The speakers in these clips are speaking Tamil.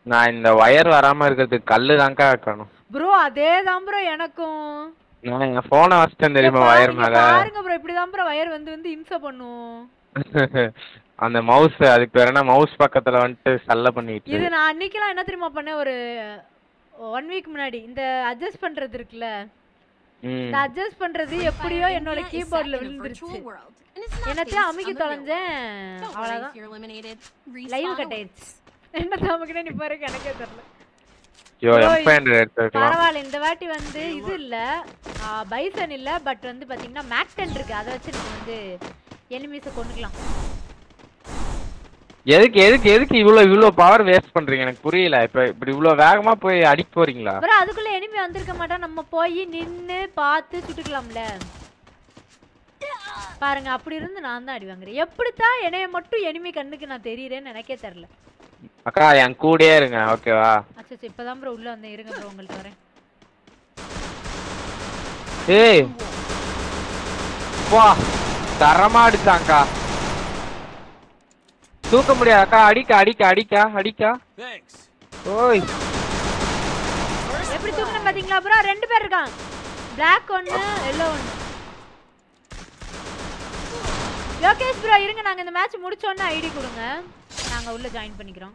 நான் இந்த ஒயர் வராம இருக்கிறதுக்கு கல்லு தான்க்கா வைக்கணும் ப்ரோ அதே தான் ப்ரோ எனக்கும் நான் எங்க போனை வச்சிட்டேன் தெரியுமா இங்க ஒயர் பாருங்க, மேல பாருங்க ப்ரோ இப்படிதான் ப்ரோ வயர் வந்து வந்து இம்சை பண்ணும் அந்த மவுஸ் அதுக்கு பேர் என்ன மவுஸ் பக்கத்துல வந்துட்டு சல்ல பண்ணிட்டு இது நான் அன்னைக்கெல்லாம் என்ன தெரியுமா பண்ணேன் ஒரு ஒன் வீக் முன்னாடி இந்த அட்ஜஸ்ட் பண்றது இருக்குல்ல ம் இந்த அட்ஜஸ்ட் பண்றது எப்படியோ என்னோட கீபோர்ட்ல விழுந்துருச்சு என்னத்தையும் அமுக்கி தொலைஞ்சேன் அவ்வளவுதான் லைவ் கட் ஆயிடுச்சு என்ன தாமக்கிட்ட நீ பாருங்க எனக்கே தெரியல ஐயோ bro, எம் ஃபைவ் ஹண்ட்ரட் எடுத்து வைக்கலாம் பரவாயில்ல இந்த வாட்டி வந்து இது இல்ல பைசன் இல்ல பட் வந்து பாத்தீங்கன்னா மேக்டன் இருக்கு அதை வச்சு நம்ம வந்து எனிமீஸை கொண்டுக்கலாம் எதுக்கு எதுக்கு எதுக்கு இவ்வளோ இவ்வளோ பவர் வேஸ்ட் பண்றீங்க எனக்கு புரியல இப்போ இப்படி இவ்வளோ வேகமா போய் அடிக்க போறீங்களா அப்புறம் அதுக்குள்ள எனிமி வந்திருக்க மாட்டா நம்ம போய் நின்னு பார்த்து சுட்டுக்கலாம்ல பாருங்க அப்படி இருந்து நான் தான் அடி வாங்குறேன் எப்படித்தான் என்னைய மட்டும் எனிமி கண்ணுக்கு நான் தெரியறேன்னு எனக்கே தெரியல அக்கா என் கூடயே இருங்க ஓகேவா அச்சோ இப்பதான் ப்ரோ உள்ள வந்தேன் இருங்க ப்ரோ உங்கள்ட்ட வரேன் ஏய் வா தரமா அடிச்சாங்க்கா தூக்க முடியாதக்கா அடிக்க அடிக்க அடிக்கா அடிக்கா ஓய் எப்படி தூக்கணும் பாத்தீங்களா ப்ரோ ரெண்டு பேர் இருக்கான் பிளாக் ஒன்னு எல்லோ ஒன்னு யோகேஷ் ப்ரோ இருங்க நாங்க இந்த மேட்ச் முடிச்சோன்னே ஐடி கொடுங்க நாங்க உள்ள ஜாயின் பண்ணிக்கிறோம்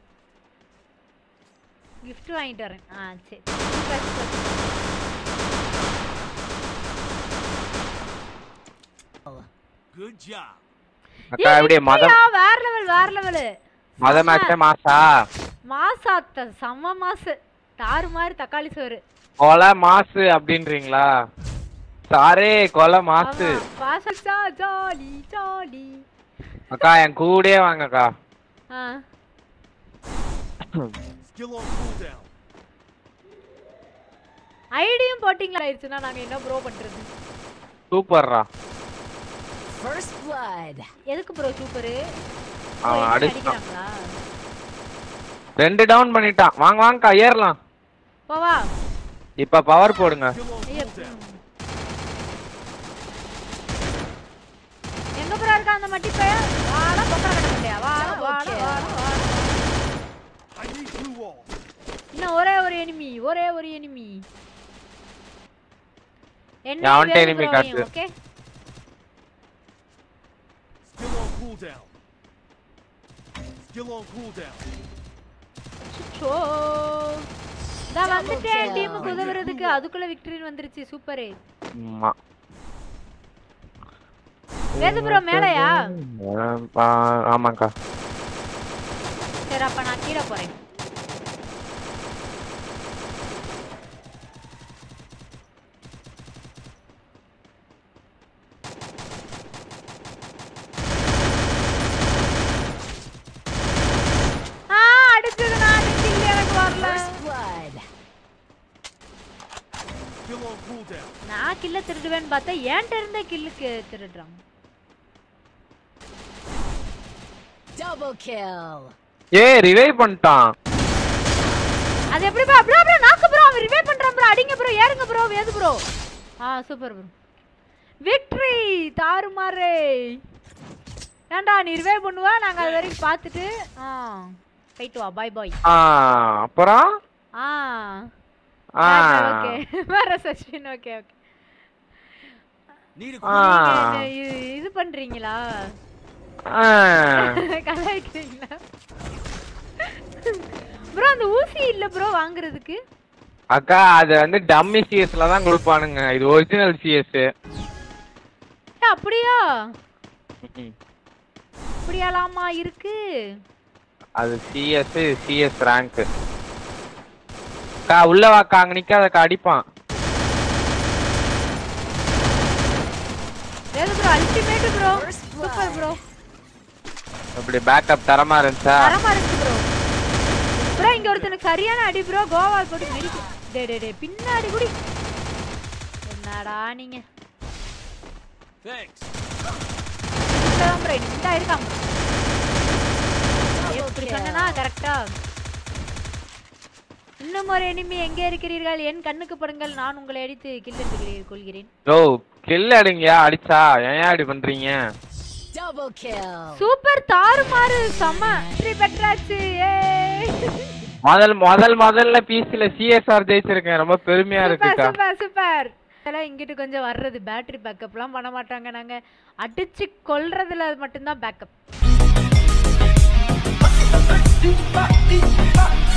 gift வாங்கிட்டு வரேன் ஆ சரி super, super. Good job. அக்கா ஏய், எப்படி மத இப்படியா? வேற லெவல் வேற லெவல் மத மேட்சே மாசா மாசாத்த செம்ம மாசு தாறு மாதிரி தக்காளி சோறு கொலை மாசு அப்படின்றீங்களா சாரே கொலை மாசு ஆமா, பாசச்சா ஜாலி ஜாலி அக்கா என் கூடயே வாங்கக்கா ஆ Skill on cooldown. ஐடியும் போட்டிங்களா ஆயிடுச்சுன்னா நாங்க என்ன ப்ரோ பண்றது சூப்பர்ரா First blood. எதுக்கு ப்ரோ சூப்பரு அவன் அடிச்சான் அடிக்கிறாங்களா ரெண்டு டவுன் பண்ணிட்டான் வாங்க வாங்கக்கா ஏறலாம் போவா இப்ப பவர் போடுங்க Skill on ஐயோ, cooldown. ம். எங்க ப்ரோ இருக்கா அந்த மட்டி பையன் வாடா பொக்கர கட்ட மாட்டியா வாடா வாடா வாடா வாடா I need two walls. இன்னும் ஒரே ஒரு எனிமி ஒரே ஒரு எனிமி என்ன அவன்ட்ட enemy காட்டு. Okay Skill on cooldown. Skill on cooldown. So நான் வந்துட்டேன் டீமுக்கு உதவுறதுக்கு அதுக்குள்ள விக்டரி வந்துருச்சு சூப்பரே ஆமா வேது ப்ரோ மேலையா ஆ, பா- ஆமாக்கா சரி அப்ப நான் கீழே போறேன் ஆ அடிச்சது நான் கில் எனக்கு வரல First blood. Skill on cooldown. நான் கில்ல திருடுவேன்னு பார்த்தா ஏன்ட்ட இருந்த கில்லுக்கு திருடுறாங்க Double kill. ஏ ரிவைவ் பண்ணிட்டான் அது எப்படி ப்ரோ ப்ரோ ப்ரோ நாக்கு ப்ரோ அவன் ரிவைவ் பண்றான் ப்ரோ அடிங்க ப்ரோ ஏறுங்க ப்ரோ வேது ப்ரோ ஆ சூப்பர் ப்ரோ விக்டரி தாறுமாறே ஏன்டா நீ ரிவைவ் பண்ணுவா நாங்க அது வரைக்கும் பார்த்துட்டு ஆ போயிட்டு வா பாய் பாய் ஆ அப்புறம் ஆ ஆ ஓகே வேற Sachin okay okay Need a ஆ இது பண்றீங்களா ஆ. கலாய்க்கிறீங்களா ப்ரோ அந்த ஊசி இல்ல ப்ரோ வாங்குறதுக்கு அக்கா அது வந்து டம்மி சிஎஸ்ல தான் கொடுப்பானுங்க இது ஒரிஜினல் சிஎஸ் ஏ, அப்படியா அப்படியாலாமா இருக்கு அது சிஎஸ் சிஎஸ் ரேங்க் அக்கா உள்ள வாக்கா அங்க நிக்காதக்கா அடிப்பான் வேது bro ultimate bro super bro அப்படி பேக்கப் தரமா இருந்துச்சா தரமா இருக்கு ப்ரோ ப்ரோ இங்க ஒருத்தனுக்கு சரியான அடி ப்ரோ கோவா போட்டு மெடிக்கு டே டே டே பின்னாடி குடி என்னடா நீங்க Thanks. இப்பதான் ப்ரோ இந்த இருக்காங்க எப்படி சொன்னா கரெக்டா இன்னும் ஒரு எனிமி எங்கே இருக்கிறீர்கள் என் கண்ணுக்கு படுங்கள் நான் உங்களை அடித்து கில்லெடுத்து கொள்கிறேன் ஓ கில் அடிங்கயா அடிச்சா ஏன் அப்படி பண்றீங்க Double kill. சூப்பர் தாறுமாறு செம்ம வெற்றி பெற்றாச்சு ஏய் முதல் முதல் முதல்ல பிசில சிஎஸ்ஆர் ஜெயிச்சிருக்கேன் ரொம்ப பெருமையா சூப்பர் இருக்குக்கா சூப்பர் சூப்பர் இதெல்லாம் இங்கிட்டு கொஞ்சம் வர்றது பேட்டரி பேக்கப்லாம் பண்ண மாட்டாங்க நாங்க அடிச்சு கொல்றதுல மட்டும்தான் பேக்கப்